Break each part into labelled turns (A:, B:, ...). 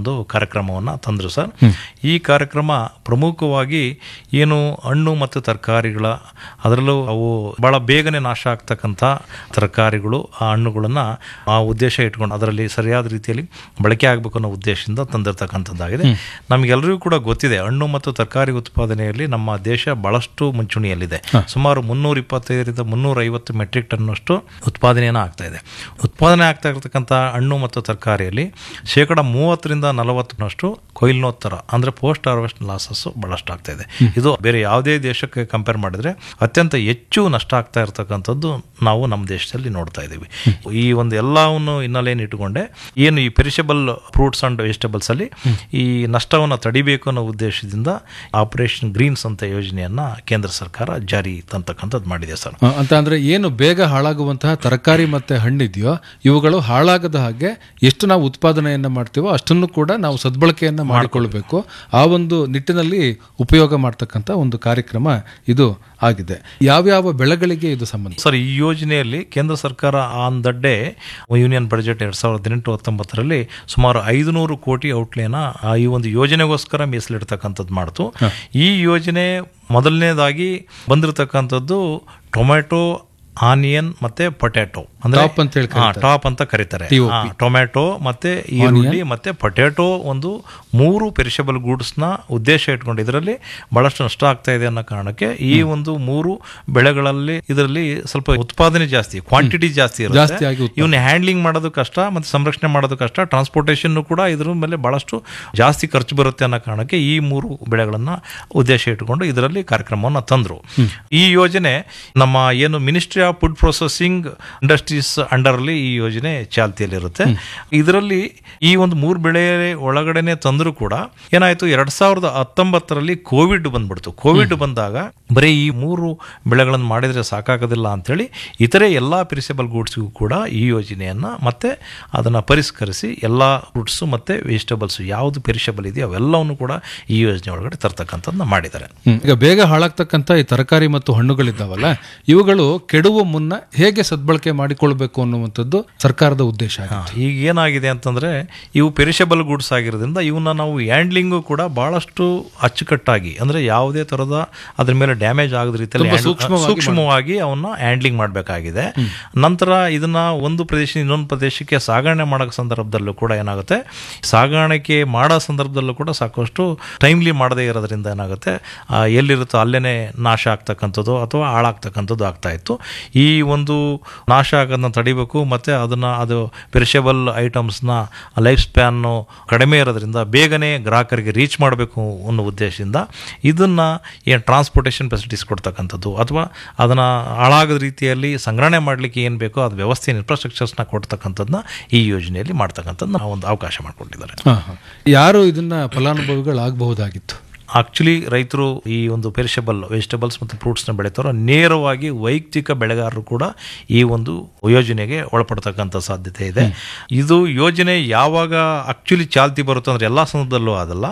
A: ಒಂದು ಕಾರ್ಯಕ್ರಮವನ್ನು ತಂದರು ಸರ್ ಈ ಕಾರ್ಯಕ್ರಮ ಪ್ರಮುಖವಾಗಿ ಏನು ಹಣ್ಣು ಮತ್ತು ತರಕಾರಿಗಳ ಅದರಲ್ಲೂ ಅವು ಬಹಳ ಬೇಗನೆ ನಾಶ ಆಗ್ತಕ್ಕಂಥ ತರಕಾರಿಗಳು ಆ ಹಣ್ಣುಗಳನ್ನು ಆ ಉದ್ದೇಶ ಇಟ್ಕೊಂಡು ಅದರಲ್ಲಿ ಸರಿಯಾದ ರೀತಿಯಲ್ಲಿ ಬಳಕೆ ಆಗಬೇಕು ಅನ್ನೋ ಉದ್ದೇಶದಿಂದ ತಂದಿರತಕ್ಕಂಥದ್ದಾಗಿದೆ ನಮಗೆಲ್ಲರಿಗೂ ಕೂಡ ಗೊತ್ತಿದೆ ಹಣ್ಣು ಮತ್ತು ತರಕಾರಿ ಉತ್ಪಾದನೆಯಲ್ಲಿ ನಮ್ಮ ದೇಶ ಬಹಳಷ್ಟು ಮುಂಚೂಣಿಯಲ್ಲಿದೆ ಸುಮಾರು ಮುನ್ನೂರ ಇಪ್ಪತ್ತೈದರಿಂದ ಮುನ್ನೂರ ಐವತ್ತು ಮೆಟ್ರಿಕ್ ಟನ್ನಷ್ಟು ಉತ್ಪಾದನೆಯನ್ನು ಆಗ್ತಾ ಇದೆ ಉತ್ಪಾದನೆ ಆಗ್ತಾ ಇರತಕ್ಕಂಥ ಹಣ್ಣು ಮತ್ತು ತರಕಾರಿಯಲ್ಲಿ ಶೇಕಡ ಮೂವತ್ತರಿಂದ ನಲವತ್ತರಷ್ಟು ಕೊಯ್ಲಿನೋತ್ತರ ಅಂದರೆ ಪೋಸ್ಟ್ ಹಾರ್ವೆಸ್ಟ್ ಲಾಸಸ್ ಬಹಳಷ್ಟು ಆಗ್ತಾ ಇದೆ ಇದು ಬೇರೆ ಯಾವುದೇ ದೇಶಕ್ಕೆ ಕಂಪೇರ್ ಮಾಡಿದ್ರೆ ಅತ್ಯಂತ ಹೆಚ್ಚು ನಷ್ಟ ಆಗ್ತಾ ಇರತಕ್ಕಂಥದ್ದು ನಾವು ನಮ್ಮ ದೇಶದಲ್ಲಿ ನೋಡ್ತಾ ಇದ್ದೀವಿ ಈ ಒಂದು ಎಲ್ಲವನ್ನು ಹಿನ್ನೆಲೆಯನ್ನು ಇಟ್ಟುಕೊಂಡೆ ಏನು ಈ ಪೆರಿಷಬಲ್ ಫ್ರೂಟ್ಸ್ ಅಂಡ್ ವೆಜಿಟೇಬಲ್ಸ್ ಅಲ್ಲಿ ಈ ನಷ್ಟವನ್ನು ತಡಿಬೇಕು ಅನ್ನೋ ಉದ್ದೇಶದಿಂದ ಆಪರೇಷನ್ ಗ್ರೀನ್ಸ್ ಅಂತ ಯೋಜನೆಯನ್ನ ಕೇಂದ್ರ ಸರ್ಕಾರ ಜಾರಿ ತಂತಕ್ಕಂಥದ್ದು ಮಾಡಿದೆ ಸರ್
B: ಆ, ಅಂತ ಅಂದ್ರೆ ಏನು ಬೇಗ ಹಾಳಾಗುವಂತಹ ತರಕಾರಿ ಮತ್ತೆ ಹಣ್ಣಿದೆಯೋ ಇವುಗಳು ಹಾಳಾಗದ ಹಾಗೆ ಎಷ್ಟು ನಾವು ಉತ್ಪಾದನೆಯನ್ನ ಮಾಡ್ತೀವೋ ಅಷ್ಟನ್ನು ಕೂಡ ನಾವು ಸದ್ಬಳಕೆಯನ್ನ ಮಾಡಿಕೊಳ್ಬೇಕು ಆ ಒಂದು ನಿಟ್ಟಿನಲ್ಲಿ ಉಪಯೋಗ ಮಾಡ್ತಕ್ಕಂಥ ಒಂದು ಕಾರ್ಯಕ್ರಮ ಇದು ಆಗಿದೆ ಯಾವ್ಯಾವ ಬೆಳೆಗಳಿಗೆ ಇದು ಸಂಬಂಧ
A: ಸರ್ ಈ ಯೋಜನೆಯಲ್ಲಿ ಕೇಂದ್ರ ಸರ್ಕಾರ on the day union budget ಎರಡ್ ಸಾವಿರದ ಹದಿನೆಂಟು ಹತ್ತೊಂಬತ್ತರಲ್ಲಿ ಸುಮಾರು ಐದುನೂರು ಕೋಟಿ ಔಟ್ಲೇನ ಆ ಈ ಒಂದು ಯೋಜನೆಗೋಸ್ಕರ ಮೀಸಲಿಡ್ತಕ್ಕಂಥದ್ದು ಮಾಡ್ತು ಈ ಯೋಜನೆ ಮೊದಲನೇದಾಗಿ ಬಂದಿರತಕ್ಕಂಥದ್ದು ಟೊಮೆಟೊ ಆನಿಯನ್ ಮತ್ತೆ ಪೊಟ್ಯಾಟೊ ಅಂದ್ರೆ
B: Top ಅಂತ ಹೇಳಿ
A: ಹಾ, ಟಾಪ್ ಅಂತ ಕರೀತಾರೆ ಹಾ, ಟೊಮ್ಯಾಟೊ ಮತ್ತೆ ಈರುಳ್ಳಿ ಮತ್ತೆ ಪೊಟ್ಯಾಟೊ ಒಂದು ಮೂರು ಪೆರಿಷಬಲ್ ಗೂಡ್ಸ್ನ ಉದ್ದೇಶ ಇಟ್ಕೊಂಡು ಇದರಲ್ಲಿ ಬಹಳಷ್ಟು ನಷ್ಟ ಆಗ್ತಾ ಇದೆ ಅನ್ನೋ ಕಾರಣಕ್ಕೆ ಈ ಒಂದು ಮೂರು ಬೆಳೆಗಳಲ್ಲಿ ಇದರಲ್ಲಿ ಸ್ವಲ್ಪ ಉತ್ಪಾದನೆ ಜಾಸ್ತಿ ಕ್ವಾಂಟಿಟಿ ಜಾಸ್ತಿ
B: ಜಾಸ್ತಿ
A: ಇರುತ್ತೆ
B: ಆಗಿ ಉತ್ಪಾದನೆ.
A: ಇವನ್ನ ಹ್ಯಾಂಡ್ಲಿಂಗ್ ಮಾಡೋದು ಕಷ್ಟ ಮತ್ತೆ ಸಂರಕ್ಷಣೆ ಮಾಡೋದು ಕಷ್ಟ ಟ್ರಾನ್ಸ್ಪೋರ್ಟೇಷನ್ ಕೂಡ ಇದ್ರ ಮೇಲೆ ಬಹಳಷ್ಟು ಜಾಸ್ತಿ ಖರ್ಚು ಬರುತ್ತೆ ಅನ್ನೋ ಕಾರಣಕ್ಕೆ ಈ ಮೂರು ಬೆಳೆಗಳನ್ನ ಉದ್ದೇಶ ಇಟ್ಟುಕೊಂಡು ಇದರಲ್ಲಿ ಕಾರ್ಯಕ್ರಮವನ್ನು ತಂದ್ರು ಈ ಯೋಜನೆ ನಮ್ಮ ಏನು ministry of food processing industries under ಅಲ್ಲಿ ಈ ಯೋಜನೆ ಚಾಲ್ತಿಯಲ್ಲಿರುತ್ತೆ ಇದರಲ್ಲಿ ಈ ಒಂದು ಮೂರು ಬೆಳೆ ಒಳಗಡೆನೆ ತಂದ್ರು ಕೂಡ ಏನಾಯ್ತು ಎರಡ್ ಸಾವಿರದ ಹತ್ತೊಂಬತ್ತರಲ್ಲಿ ಕೋವಿಡ್ ಬಂದ್ಬಿಡ್ತು ಕೋವಿಡ್ ಬಂದಾಗ ಬರೀ ಈ ಮೂರು ಬೆಳೆಗಳನ್ನು ಮಾಡಿದ್ರೆ ಸಾಕಾಗೋದಿಲ್ಲ ಅಂತೇಳಿ ಇತರೆ ಎಲ್ಲಾ ಪೆರಿಸಬಲ್ ಗೂಡ್ಸ್ಗೂ ಕೂಡ ಈ ಯೋಜನೆಯನ್ನ ಮತ್ತೆ ಅದನ್ನ ಪರಿಷ್ಕರಿಸಿ ಎಲ್ಲಾ ಫ್ರೂಟ್ಸ್ ಮತ್ತೆ ವೆಜಿಟೇಬಲ್ಸ್ ಯಾವುದು ಪೆರಿಷಬಲ್ ಇದೆಯೋ ಅವೆಲ್ಲವನ್ನು ಕೂಡ ಈ ಯೋಜನೆ ಒಳಗಡೆ ತರ್ತಕ್ಕಂಥದ್ದನ್ನ ಮಾಡಿದ್ದಾರೆ
B: ಹ್ಮ್. ಈಗ ಬೇಗ ಹಾಳಾಗ್ತಕ್ಕಂಥ ಈ ತರಕಾರಿ ಮತ್ತು ಹಣ್ಣುಗಳಿದ್ದಾವಲ್ಲ ಇವುಗಳು ಕೆಡುವ ಮುನ್ನ ಹೇಗೆ ಸದ್ಬಳಕೆ ಮಾಡಿಕೊಳ್ಬೇಕು ಅನ್ನುವಂಥದ್ದು ಸರ್ಕಾರದ ಉದ್ದೇಶ ಆಗಿದೆ.
A: ಹಾ, ಈಗ ಏನಾಗಿದೆ ಅಂತಂದ್ರೆ ಇವು ಪೆರಿಷಬಲ್ ಗುಡ್ಸ್ ಆಗಿರೋದ್ರಿಂದ ಇವನ್ನ ನಾವು ಹ್ಯಾಂಡ್ಲಿಂಗು ಕೂಡ ಬಹಳಷ್ಟು ಅಚ್ಚುಕಟ್ಟಾಗಿ ಅಂದ್ರೆ ಯಾವುದೇ ತರದ ಅದ್ರ ಮೇಲೆ ಡ್ಯಾಮೇಜ್ ಆಗದ ರೀತಿಯಲ್ಲಿ
B: ತುಂಬಾ
A: handle-
B: ಸೂಕ್ಷ್ಮವಾಗಿ
A: ಸೂಕ್ಷ್ಮವಾಗಿ ಅವನ್ನ ಹ್ಯಾಂಡ್ಲಿಂಗ್ ಮಾಡಬೇಕಾಗಿದೆ ನಂತರ ಇದನ್ನ ಒಂದು ಪ್ರದೇಶ ಇನ್ನೊಂದು ಪ್ರದೇಶಕ್ಕೆ ಸಾಗಣೆ ಮಾಡೋ ಸಂದರ್ಭದಲ್ಲೂ ಕೂಡ ಏನಾಗುತ್ತೆ ಸಾಗಾಣಿಕೆ ಮಾಡೋ ಸಂದರ್ಭದಲ್ಲೂ ಕೂಡ ಸಾಕಷ್ಟು ಟೈಮ್ಲಿ ಮಾಡದೇ ಇರೋದ್ರಿಂದ ಏನಾಗುತ್ತೆ ಆ, ಎಲ್ಲಿರುತ್ತೋ ಅಲ್ಲೇನೆ ನಾಶ ಆಗ್ತಕ್ಕಂಥದ್ದು ಅಥವಾ ಹಾಳಾಗ್ತಕ್ಕಂಥದ್ದು ಆಗ್ತಾ ಇತ್ತು ಈ ಒಂದು ನಾಶ ಆಗೋದನ್ನ ತಡಿಬೇಕು ಮತ್ತೆ ಅದನ್ನ ಅದು ಪೆರಿಷಬಲ್ ಐಟಮ್ಸ್ನ ಲೈಫ್ ಸ್ಪ್ಯಾನ್ನು ಕಡಿಮೆ ಇರೋದ್ರಿಂದ ಬೇಗನೆ ಗ್ರಾಹಕರಿಗೆ ರೀಚ್ ಮಾಡಬೇಕು ಅನ್ನೋ ಉದ್ದೇಶದಿಂದ ಇದನ್ನ ಏನು ಟ್ರಾನ್ಸ್ಪೋರ್ಟೇಷನ್ ಫೆಸಿಲಿಟೀಸ್ ಕೊಡ್ತಕ್ಕಂಥದ್ದು ಅಥವಾ ಅದನ್ನ ಹಾಳಾಗದ ರೀತಿಯಲ್ಲಿ ಸಂಗ್ರಹಣೆ ಮಾಡಲಿಕ್ಕೆ ಏನು ಬೇಕೋ ಅದು ವ್ಯವಸ್ಥೆ ಇನ್ಫ್ರಾಸ್ಟ್ರಕ್ಚರ್ಸ್ನ ಕೊಡ್ತಕ್ಕಂಥದ್ದನ್ನ ಈ ಯೋಜನೆಯಲ್ಲಿ ಮಾಡ್ತಕ್ಕಂಥದ್ದು ನಾವು ಒಂದು ಅವಕಾಶ ಮಾಡಿಕೊಟ್ಟಿದ್ದಾರೆ
B: ಹಾ, ಹಾ. ಯಾರು ಇದನ್ನ ಫಲಾನುಭವಿಗಳಾಗಬಹುದಾಗಿತ್ತು
A: ಆಕ್ಚುಲಿ ರೈತರು ಈ ಒಂದು ಪೆರಿಷಬಲ್ ವೆಜಿಟೇಬಲ್ಸ್ ಮತ್ತು ಫ್ರೂಟ್ಸ್ನ ಬೆಳೀತಾರೋ ನೇರವಾಗಿ ವೈಯಕ್ತಿಕ ಬೆಳೆಗಾರರು ಕೂಡ ಈ ಒಂದು ಯೋಜನೆಗೆ ಒಳಪಡ್ತಕ್ಕಂಥ ಸಾಧ್ಯತೆ ಇದೆ ಇದು ಯೋಜನೆ ಯಾವಾಗ ಆಕ್ಚುಲಿ ಚಾಲ್ತಿ ಬರುತ್ತೆ ಅಂದ್ರೆ ಎಲ್ಲಾ ಸಂದರ್ಭದಲ್ಲೂ ಅದಲ್ಲ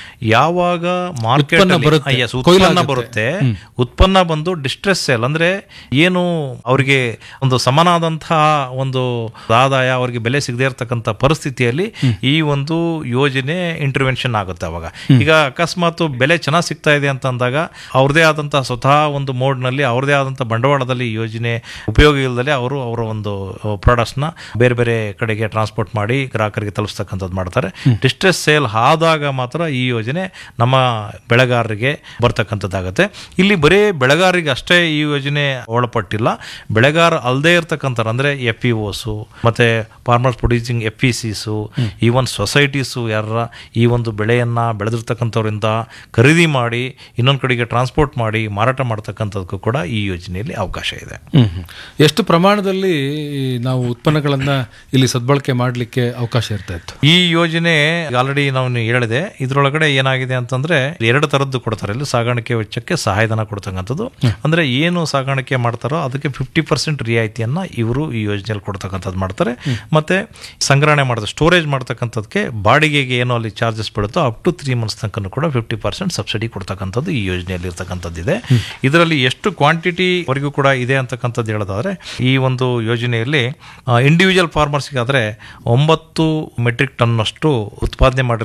A: ಯಾವಾಗ ಮಾರ್ಕೆಟ್
B: ಉತ್ಪನ್ನ ಬರುತ್ತೆ,
A: ಉತ್ಪನ್ನ
B: ಕೊಯ್ಲಾಗುತ್ತೆ.
A: ಬರುತ್ತೆ ಉತ್ಪನ್ನ ಬಂದು ಡಿಸ್ಟ್ರೆಸ್ ಸೇಲ್ ಅಂದ್ರೆ ಏನು ಅವರಿಗೆ ಒಂದು ಸಮನಾದಂತಹ ಒಂದು ಆದಾಯ ಅವರಿಗೆ ಬೆಲೆ ಸಿಗದೇ ಇರತಕ್ಕಂಥ ಪರಿಸ್ಥಿತಿಯಲ್ಲಿ ಈ ಒಂದು ಯೋಜನೆ ಇಂಟರ್ವೆನ್ಷನ್ ಆಗುತ್ತೆ ಅವಾಗ ಈಗ ಅಕಸ್ಮಾತ್ ಬೆಲೆ ಚೆನ್ನಾಗಿ ಸಿಗ್ತಾ ಇದೆ ಅಂತ ಅಂದಾಗ ಅವ್ರದೇ ಆದಂತಹ ಸ್ವತಃ ಒಂದು mode ನಲ್ಲಿ ಅವ್ರದೇ ಆದಂತಹ ಬಂಡವಾಳದಲ್ಲಿ ಈ ಯೋಜನೆ ಉಪಯೋಗ ಇಲ್ಲದೆ ಅವರು ಅವರ ಒಂದು ಪ್ರಾಡಕ್ಟ್ಸ್ನ ಬೇರೆ ಬೇರೆ ಕಡೆಗೆ ಟ್ರಾನ್ಸ್ಪೋರ್ಟ್ ಮಾಡಿ ಗ್ರಾಹಕರಿಗೆ ತಲುಪಿಸ್ತಕ್ಕಂಥದ್ದು ಮಾಡ್ತಾರೆ ಡಿಸ್ಟ್ರೆಸ್ ಸೇಲ್ ಆದಾಗ ಮಾತ್ರ ಈ ಯೋಜನೆ ನಮ್ಮ ಬೆಳೆಗಾರರಿಗೆ ಬರ್ತಕ್ಕಂಥದ್ದಾಗತ್ತೆ ಇಲ್ಲಿ ಬರೀ ಬೆಳೆಗಾರರಿಗೆ ಅಷ್ಟೇ ಈ ಯೋಜನೆ ಒಳಪಟ್ಟಿಲ್ಲ ಬೆಳೆಗಾರ ಅಲ್ಲದೆ ಇರ್ತಕ್ಕಂಥ ಅಂದ್ರೆ ಎಫ್ ಇ ಓಸು ಮತ್ತೆ farmers producing F E Cs even societies ಯಾರ ಈ ಒಂದು ಬೆಳೆಯನ್ನ ಬೆಳೆದಿರ್ತಕ್ಕಂಥವ್ರಿಂದ ಖರೀದಿ ಮಾಡಿ ಇನ್ನೊಂದು ಕಡೆಗೆ ಟ್ರಾನ್ಸ್ಪೋರ್ಟ್ ಮಾಡಿ ಮಾರಾಟ ಮಾಡ್ತಕ್ಕಂಥದಕ್ಕೂ ಕೂಡ ಈ ಯೋಜನೆಯಲ್ಲಿ ಅವಕಾಶ ಇದೆ
B: ಹ್ಮ್, ಹ್ಮ್. ಎಷ್ಟು ಪ್ರಮಾಣದಲ್ಲಿ ನಾವು ಉತ್ಪನ್ನಗಳನ್ನ ಇಲ್ಲಿ ಸದ್ಬಳಕೆ ಮಾಡಲಿಕ್ಕೆ ಅವಕಾಶ ಇರ್ತಾ ಇತ್ತು
A: ಈ ಯೋಜನೆ ಆಲ್ರೆಡಿ ನಾವು ಹೇಳಿದೆ ಇದರೊಳಗಡೆ ಏನಾಗಿದೆ ಅಂತಂದ್ರೆ ಎರಡು ತರದ್ದು ಕೊಡ್ತಾರೆ ಇಲ್ಲಿ ಸಾಗಾಣಿಕೆ ವೆಚ್ಚಕ್ಕೆ ಸಹಾಯಧನ ಕೊಡ್ತಕ್ಕಂಥದ್ದು ಅಂದ್ರೆ ಏನು ಸಾಗಾಣಿಕೆ ಮಾಡ್ತಾರೋ ಅದಕ್ಕೆ ಫಿಫ್ಟಿ ಪರ್ಸೆಂಟ್ ರಿಯಾಯಿತಿಯನ್ನ ಇವರು ಈ ಯೋಜನೆಯಲ್ಲಿ ಕೊಡ್ತಕ್ಕಂಥದ್ದು ಮಾಡ್ತಾರೆ ಮತ್ತೆ ಸಂಗ್ರಹಣೆ ಮಾಡೋದು ಸ್ಟೋರೇಜ್ ಮಾಡ್ತಕ್ಕಂಥದ್ದಕ್ಕೆ ಬಾಡಿಗೆಗೆ ಏನೋ ಅಲ್ಲಿ ಚಾರ್ಜಸ್ ಬೀಳುತ್ತೋ ಅಪ್ ಟು ತ್ರೀ ಮಂತ್ಸ್ ತನಕ ಕೂಡ ಫಿಫ್ಟಿ ಪರ್ಸೆಂಟ್ ಸಬ್ಸಿಡಿ ಕೊಡ್ತಕ್ಕಂಥದ್ದು ಈ ಯೋಜನೆಯಲ್ಲಿ ಇರ್ತಕ್ಕಂಥದ್ದಿದೆ ಇದರಲ್ಲಿ ಎಷ್ಟು ಕ್ವಾಂಟಿಟಿ ವರೆಗೂ ಕೂಡ ಇದೆ ಅಂತಕ್ಕಂಥದ್ದು ಹೇಳೋದಾದ್ರೆ ಈ ಒಂದು ಯೋಜನೆಯಲ್ಲಿ ಇಂಡಿವಿಜುವಲ್ ಫಾರ್ಮರ್ಸ್ಗಾದ್ರೆ ಒಂಬತ್ತು ಮೆಟ್ರಿಕ್ ಟನ್ ಅಷ್ಟು ಉತ್ಪಾದನೆ ಮಾಡಿ